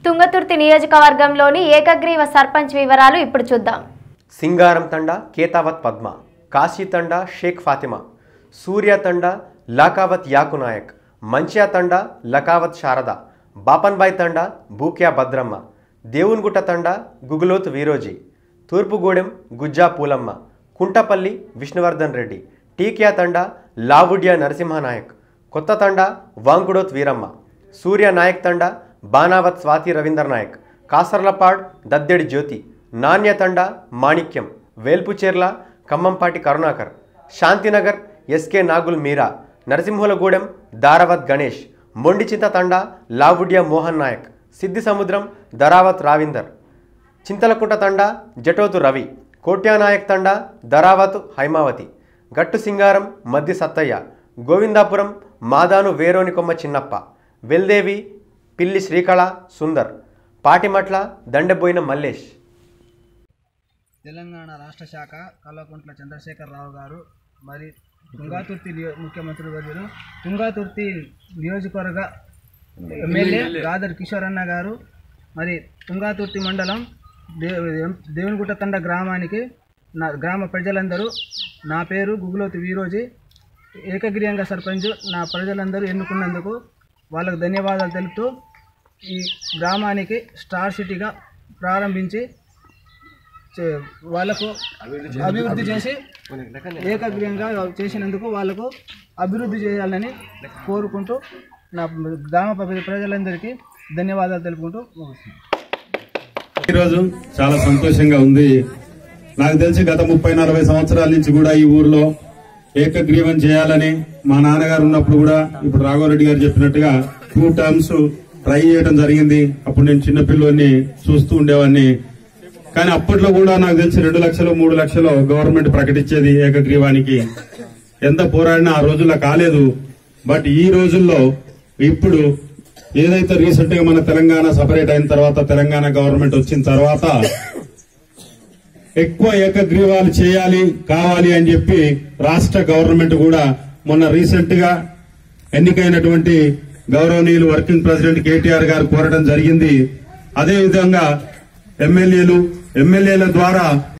తుంగతుర్తి నియోజకవర్గంలోని ఏకగ్రీవ సర్పంచ్ వివరాలు ఇప్పుడు చూద్దాం సింగారం తండ కేతావత్ పద్మ కాశీ తండ షేక్ ఫాతిమా సూర్య తండ లకావత్ యాకునాయక్ మంచియా తండ లకావత్ శారద బాపన్బాయ్ తండ బూక్యా భద్రమ్మ దేవున్గుట్ట తండ గుగులోత్ వీరోజీ తూర్పుగూడెం గుజ్జా పూలమ్మ కుంటపల్లి విష్ణువర్ధన్ రెడ్డి టీకియా తండ లావుడ్యా నరసింహనాయక్ కొత్త తండ వాంకుడోత్ వీరమ్మ సూర్య నాయక్ తండ బానావత్ స్వాతి రవీందర్ నాయక్ కాసర్లపాడ్ దద్దెడి జ్యోతి నాణ్య తండ మాణిక్యం వేల్పుచేర్ల ఖమ్మంపాటి కరుణాకర్ శాంతినగర్ ఎస్కే నాగుల్ మీరా నరసింహులగూడెం దారవత్ గణేష్ మొండిచింత తండ లావుడ్య మోహన్ నాయక్ సిద్ధి సముద్రం దరావత్ రావిందర్ చింతలకుంట తండ జటోతు రవి కోట్యానాయక్ తండ దరావత్ హైమావతి గట్టు సింగారం మద్ది సత్తయ్య గోవిందాపురం మాదాను వేరోనికొమ్మ చిన్నప్ప వెల్దేవి పిల్లి శ్రీకళ సుందర్ పాటిమట్ల దండెబోయిన మల్లేష్ తెలంగాణ రాష్ట్ర శాఖ కల్వకుంట్ల చంద్రశేఖరరావు గారు మరి తుంగాతుర్తి నియో- ముఖ్యమంత్రి వర్యులు తుంగాతుర్తి నియోజకవర్గ ఎమ్మెల్యే గాదర్ కిషోర్ అన్న గారు మరి తుంగాతుర్తి మండలం దే దేవునిగుట్ట తండ గ్రామానికి నా గ్రామ ప్రజలందరూ నా పేరు గుగులోతి వీరోజీ ఏకగ్రీయంగా సర్పంచ్ నా ప్రజలందరూ ఎన్నుకున్నందుకు వాళ్ళకు ధన్యవాదాలు తెలుపుతూ ఈ గ్రామానికి స్టార్ సిటీగా ప్రారంభించి చే- వాళ్ళకు అభివృద్ధి చేసి ఏకగ్రీయంగా చేసినందుకు వాళ్ళకు అభివృద్ధి చేయాలని కోరుకుంటూ నా గ్రామ ప్ర- ప్రజలందరికీ ధన్యవాదాలు తెలుపుకుంటూ ముగిస్తున్నాను ఈరోజు చాలా సంతోషంగా ఉంది నాకు తెలిసి గత ముప్పై నలభై సంవత్సరాల నుంచి కూడా ఈ ఊర్లో ఏకగ్రీవం చేయాలని మా నాన్నగారు ఉన్నప్పుడు కూడా ఇప్పుడు రాఘవరెడ్డి గారు చెప్పినట్టుగా టూ టర్మ్స్ ట్రై చేయడం జరిగింది అప్పుడు నేను చిన్నపిల్లని చూస్తూ ఉండేవాడిని కానీ అప్పట్లో కూడా నాకు తెలిసి రెండు లక్షలు మూడు లక్షలు గవర్నమెంట్ ప్రకటించేది ఏకగ్రీవానికి ఎంత పోరాడినా ఆ రోజుల్లో కాలేదు బట్ ఈ రోజుల్లో ఇప్పుడు ఏదైతే రీసెంట్ గా మన తెలంగాణ సపరేట్ అయిన తర్వాత తెలంగాణ గవర్నమెంట్ వచ్చిన తర్వాత ఎక్కువ ఏకగ్రీవాలు చేయాలి కావాలి అని చెప్పి రాష్ట్ర గవర్నమెంట్ కూడా మొన్న రీసెంట్ గా ఎన్నికైనటువంటి గౌరవనీయులు వర్కింగ్ ప్రెసిడెంట్ కేటీఆర్ గారు కోరడం జరిగింది అదే విధంగా ఎమ్మెల్యేలు ఎమ్మెల్యేల ద్వారా